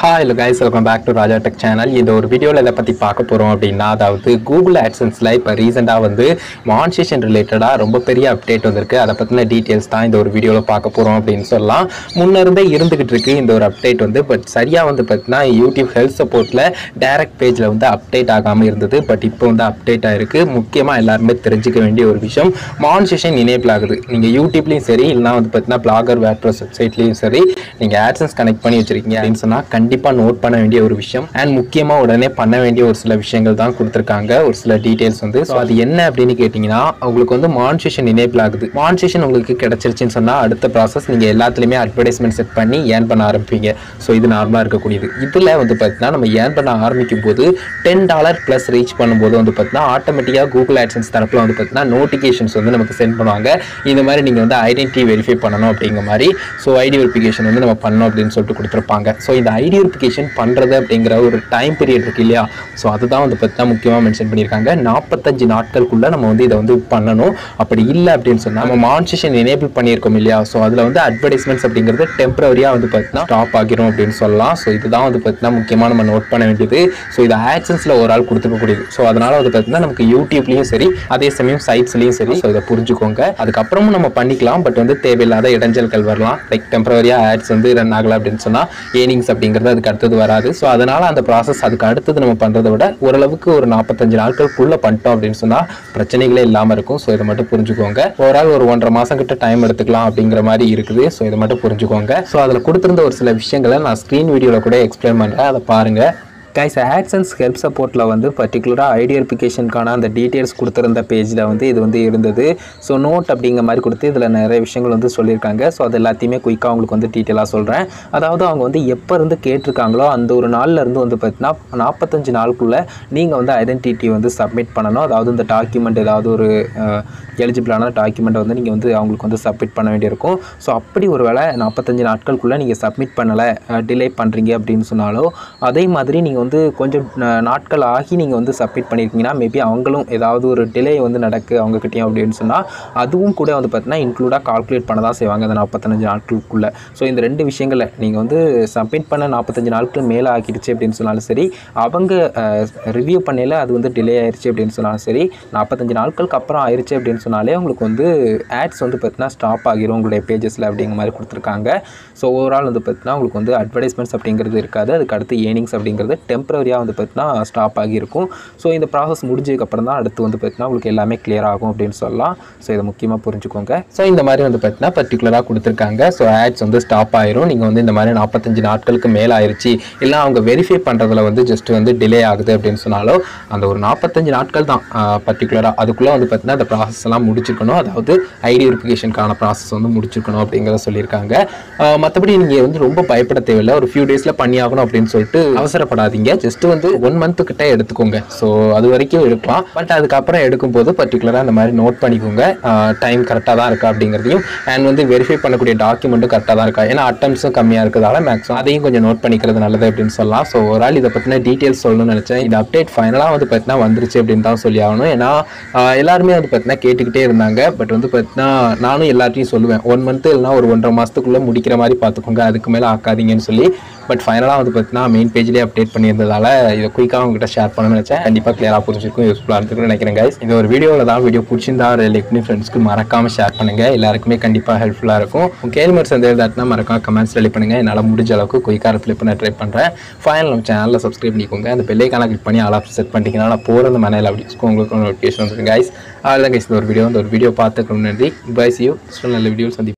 hi இல்லை guys welcome back to Raja tech channel இந்த ஒரு வீடியோவில் இதை பற்றி பார்க்க போகிறோம் அப்படின்னா அதாவது கூகுள் ஆட்சன்ஸில் இப்போ ரீசெண்டாக வந்து மான்சேஷன் ரிலேட்டடாக ரொம்ப பெரிய அப்டேட் வந்திருக்கு அதை பற்றின டீட்டெயில்ஸ் தான் இந்த ஒரு வீடியோவில் பார்க்க போகிறோம் அப்படின்னு சொல்லலாம் முன்னிருந்தே இருந்துகிட்டு இருக்கு இந்த ஒரு அப்டேட் வந்து பட் சரியாக வந்து பார்த்தீங்கன்னா யூடியூப் ஹெல்த் சப்போர்ட்டில் டைரக்ட் பேஜில் வந்து அப்டேட் ஆகாமல் இருந்தது பட் இப்போ வந்து அப்டேட் ஆயிருக்கு முக்கியமாக எல்லாருமே தெரிஞ்சுக்க வேண்டிய ஒரு விஷயம் மான்சேஷன் இனேபிள் ஆகுது நீங்கள் யூடியூப்லேயும் சரி இல்லைனா வந்து பார்த்தீங்கன்னா பிளாகர் வேட்ரஸ் வெப்சைட்லேயும் சரி நீங்கள் ஆட்சன்ஸ் கனெக்ட் பண்ணி வச்சிருக்கீங்க அப்படின்னு சொன்னால் கண்டிப்பாக நோட் பண்ண வேண்டிய ஒரு விஷயம் அண்ட் முக்கியமாக உடனே பண்ண வேண்டிய ஒரு சில விஷயங்கள் தான் கொடுத்துருக்காங்க ஒரு சில டீட்டெயில்ஸ் வந்து ஸோ அது என்ன அப்படின்னு கேட்டிங்கன்னா உங்களுக்கு வந்து மான்சேஷன் இனேபிள் ஆகுது மான்சேஷன் உங்களுக்கு கிடைச்சிருச்சுன்னு சொன்னால் அடுத்த ப்ராசஸ் நீங்கள் எல்லாத்துலேயுமே அட்வர்டைஸ்மெண்ட் செட் பண்ணி ஏர்ன் பண்ண ஆரம்பிப்பீங்க ஸோ இது நார்மலாக இருக்கக்கூடியது இதில் வந்து பார்த்தீங்கன்னா நம்ம ஏர்ன் பண்ண ஆரம்பிக்கும் போது டென் டாலர் ப்ளஸ் ரீச் பண்ணும்போது வந்து பார்த்தீங்கன்னா ஆட்டோமேட்டிக்காக கூகுள் ஆட்சன்ஸ் தரப்பில் வந்து பார்த்தீங்கன்னா நோட்டிஃபிகேஷன்ஸ் வந்து நமக்கு சென்ட் பண்ணுவாங்க இந்த மாதிரி நீங்கள் வந்து ஐடென்டிட்டி வெரிஃபை பண்ணணும் அப்படிங்கிற மாதிரி ஸோ ஐடி வெரிஃபிகேஷன் வந்து நம்ம பண்ணணும் அப்படின்னு சொல்லிட்டு கொடுத்துருப்பாங்க ஸோ இந்த ஐடி வெரிஃபிகேஷன் பண்ணுறது அப்படிங்கிற ஒரு டைம் பீரியட் இருக்கு இல்லையா ஸோ அதுதான் வந்து பார்த்தீங்கன்னா முக்கியமாக மென்ஷன் பண்ணியிருக்காங்க நாற்பத்தஞ்சு நாட்களுக்குள்ளே நம்ம வந்து இதை வந்து பண்ணணும் அப்படி இல்லை அப்படின்னு சொன்னால் நம்ம மான்சேஷன் எனேபிள் பண்ணியிருக்கோம் இல்லையா ஸோ அதில் வந்து அட்வர்டைஸ்மெண்ட்ஸ் அப்படிங்கிறது டெம்பரரியாக வந்து பார்த்தீங்கன்னா ஸ்டாப் ஆகிரும் அப்படின்னு சொல்லலாம் ஸோ இதுதான் வந்து பார்த்தீங்கன்னா முக்கியமாக நம்ம நோட் பண்ண வேண்டியது ஸோ இது ஆக்சன்ஸில் ஒரு ஆள் கொடுத்துருக்கக்கூடியது ஸோ அதனால் வந்து பார்த்தீங்கன்னா நமக்கு யூடியூப்லேயும் சரி அதே சமயம் சைட்ஸ்லையும் சரி ஸோ இதை புரிஞ்சுக்கோங்க அதுக்கப்புறமும் நம்ம பண்ணிக்கலாம் பட் வந்து தேவையில்லாத இடைஞ்சல்கள் வரலாம் லைக் டெம்பரரியாக ஆட்ஸ் வந்து ரன் ஆகலை அப்படின்னு சொன்னால் ஏர்னிங்ஸ் அப்படிங்கிறது அதுக்கு அடுத்தது வராது ஸோ அதனால் அந்த ப்ராசஸ் அதுக்கு அடுத்தது நம்ம பண்ணுறதை விட ஓரளவுக்கு ஒரு நாற்பத்தஞ்சு நாட்களுக்குள்ளே பண்ணிட்டோம் அப்படின்னு சொன்னால் பிரச்சனைகளே இல்லாமல் இருக்கும் ஸோ இதை மட்டும் புரிஞ்சுக்கோங்க ஓவரால் ஒரு ஒன்றரை மாதம் கிட்ட டைம் எடுத்துக்கலாம் அப்படிங்கிற மாதிரி இருக்குது ஸோ இதை மட்டும் புரிஞ்சுக்கோங்க ஸோ அதில் கொடுத்துருந்த ஒரு சில விஷயங்களை நான் ஸ்க்ரீன் வீடியோவில் கூட எக்ஸ்பிளைன் பண்ணுறேன் அதை பாருங்கள் கைஸ் ஆக்சன்ஸ் ஹெல்ப் சப்போர்ட்டில் வந்து பர்டிகுலராக ஐடி வெரிஃபிகேஷனுக்கான அந்த டீட்டெயில்ஸ் கொடுத்துருந்த பேஜில் வந்து இது வந்து இருந்தது ஸோ நோட் அப்படிங்கிற மாதிரி கொடுத்து இதில் நிறைய விஷயங்கள் வந்து சொல்லியிருக்காங்க ஸோ அது எல்லாத்தையுமே குயிக்காக உங்களுக்கு வந்து டீட்டெயிலாக சொல்கிறேன் அதாவது அவங்க வந்து எப்போ இருந்து கேட்டிருக்காங்களோ அந்த ஒரு நாள்ல இருந்து வந்து பார்த்தீங்கன்னா நாற்பத்தஞ்சு நாளுக்குள்ளே நீங்கள் வந்து ஐடென்டிட்டி வந்து சப்மிட் பண்ணணும் அதாவது இந்த டாக்குமெண்ட் ஏதாவது ஒரு எலிஜிபிளான டாக்குமெண்ட்டை வந்து நீங்கள் வந்து அவங்களுக்கு வந்து சப்மிட் பண்ண வேண்டியிருக்கும் ஸோ அப்படி ஒரு வேளை நாற்பத்தஞ்சு நாட்களுக்குள்ளே நீங்கள் சப்மிட் பண்ணலை டிலே பண்ணுறீங்க அப்படின்னு சொன்னாலோ அதே மாதிரி நீங்கள் வந்து கொஞ்சம் ந- நாட்கள் ஆகி நீங்கள் வந்து சப்மிட் பண்ணியிருக்கீங்கன்னா மேபி அவங்களும் ஏதாவது ஒரு டிலே வந்து நடக்கு அவங்கக்கிட்டேயும் அப்படின்னு சொன்னால் அதுவும் கூட வந்து பார்த்தீங்கன்னா இன்க்ளூடாக கால்குலேட் பண்ண தான் செய்வாங்க அந்த நாற்பத்தஞ்சு நாட்களுக்குள்ளே ஸோ இந்த ரெண்டு விஷயங்களை நீங்கள் வந்து சப்மிட் பண்ண நாற்பத்தஞ்சு நாட்கள் மேலே ஆக்கிடுச்சு அப்படின்னு சொன்னாலும் சரி அவங்க ரிவ்யூ பண்ணையில் அது வந்து டிலே ஆயிடுச்சு அப்படின்னு சொன்னாலும் சரி நாற்பத்தஞ்சு நாட்களுக்கு அப்புறம் ஆயிடுச்சு அப்படின்னு சொன்னாலே உங்களுக்கு வந்து ஆட்ஸ் வந்து பார்த்தீங்கன்னா ஸ்டாப் ஆகிரும் உங்களுடைய பேஜஸில் அப்படிங்கிற மாதிரி கொடுத்துருக்காங்க ஸோ ஓவரால் வந்து பார்த்தீங்கன்னா உங்களுக்கு வந்து அட்வர்டைஸ்மெண்ட்ஸ் அப்படிங்கிறது இருக்காது அதுக்கு அடுத்து ஏர்னிங்ஸ் அப்படிங்கிறது டெம்பரரியாக வந்து பார்த்தீங்கன்னா ஸ்டாப் ஆகியிருக்கும் ஸோ இந்த ப்ராசஸ் முடிஞ்சதுக்கப்புறம் தான் அடுத்து வந்து பார்த்தீங்கன்னா உங்களுக்கு எல்லாமே clear ஆகும் அப்படின்னு சொல்லலாம் ஸோ இதை முக்கியமாக புரிஞ்சுக்கோங்க ஸோ இந்த மாதிரி வந்து பார்த்தீங்கன்னா பர்டிகுலராக கொடுத்துருக்காங்க ஸோ ஆட்ஸ் வந்து ஸ்டாப் ஆயிரும் நீங்கள் வந்து இந்த மாதிரி நாற்பத்தஞ்சு நாட்களுக்கு மேலே ஆயிருச்சு இல்லை அவங்க வெரிஃபை பண்ணுறதுல வந்து ஜஸ்ட் வந்து டிலே ஆகுது அப்படின்னு சொன்னாலும் அந்த ஒரு நாற்பத்தஞ்சு நாட்கள் தான் பர்டிகுலராக அதுக்குள்ளே வந்து பார்த்தீங்கன்னா அந்த ப்ராசஸ் எல்லாம் முடிச்சிருக்கணும் அதாவது ஐடி வெரிஃபிகேஷனுக்கான ப்ராசஸ் வந்து முடிச்சிருக்கணும் அப்படிங்கிறத சொல்லியிருக்காங்க ஆஹ் மற்றபடி நீங்கள் வந்து ரொம்ப பயப்பட தேவையில்லை ஒரு ஃபியூ டேஸில் பண்ணி ஆகணும் அப்படின்னு சொல்லிட்டு அவசரப்படாதீங்க ஜஸ்ட் வந்து ஒன் மந்த்து கிட்ட எடுத்துக்கோங்க ஸோ அது வரைக்கும் எடுக்கலாம் பட் அதுக்கப்புறம் எடுக்கும்போது பர்டிகுலராக இந்த மாதிரி நோட் பண்ணிக்கோங்க டைம் கரெக்டாக தான் இருக்கா அப்படிங்கிறதையும் அண்ட் வந்து வெரிஃபை பண்ணக்கூடிய டாக்குமெண்ட்டும் கரெக்டாக தான் இருக்கா ஏன்னா அட்டம்ஸும் கம்மியாக இருக்கிறதால மேக்ஸிமம் அதையும் கொஞ்சம் நோட் பண்ணிக்கிறது நல்லது அப்படின்னு சொல்லலாம் ஸோ ஒரு ஆள் இதை பற்றின டீட்டெயில்ஸ் சொல்லணும்னு நினச்சேன் இந்த அப்டேட் ஃபைனலாக வந்து பார்த்தீங்கன்னா வந்துருச்சு அப்படின்னு தான் சொல்லி ஆகணும் ஏன்னா ஆஹ் எல்லாருமே வந்து பார்த்தீங்கன்னா கேட்டுக்கிட்டே இருந்தாங்க பட் வந்து பார்த்தீங்கன்னா நானும் எல்லார்ட்டையும் சொல்லுவேன் ஒன் மந்த் இல்லைனா ஒரு ஒன்றரை மாதத்துக்குள்ளே முடிக்கிற மாதிரி பார்த்துக்கோங்க அதுக்கு மேலே ஆக்காதீங்கன்னு சொல்லி பட் ஃபைனலாக வந்து பார்த்தீங்கன்னா மெயின் பேஜ்லேயே அப்டேட் பண்ணியிருந்ததால இதை குயிக்காக உங்ககிட்ட ஷேர் பண்ணணும்னு நினச்சேன் கண்டிப்பாக கிளியராக புரிஞ்சிருக்கும் யூஸ்ஃபுல்லாக இருந்திருக்கும்னு நினைக்கிறேன் guys இந்த ஒரு வீடியோவில் தான் வீடியோ பிடிச்சிருந்தா ஒரு லைக் பண்ணி ஃப்ரெண்ட்ஸ்க்கு மறக்காமல் ஷேர் பண்ணுங்கள் எல்லாருக்குமே கண்டிப்பாக ஹெல்ப்ஃபுல்லாக இருக்கும் உங்கள் கேள்வி சந்தேகம் இருந்தாட்டினா மறக்காம கமெண்ட்ஸ் ரெடி பண்ணுங்கள் என்னால் முடிஞ்ச அளவுக்கு குயிக்காக ரிப்ளை பண்ண ட்ரை பண்ணுறேன் ஃபைனல் நம்ம சேனலில் சப்ஸ்கிரைப் பண்ணிக்கோங்க அந்த பெல்லைக்கான கிளிக் பண்ணி ஆல் ஆப்ஷன் செட் பண்ணிட்டீங்கன்னா நான் போகிற அந்த மனையில் அப்படி உங்களுக்கு நோட்டிஃபிகேஷன் வந்துடும் guys அவ்வளோதான் guys இந்த ஒரு வீடியோ இந்த ஒரு வீடியோ பார்த்துக்கணும் நன்றி பை சி யூ நல்ல வீடியோ சந்தி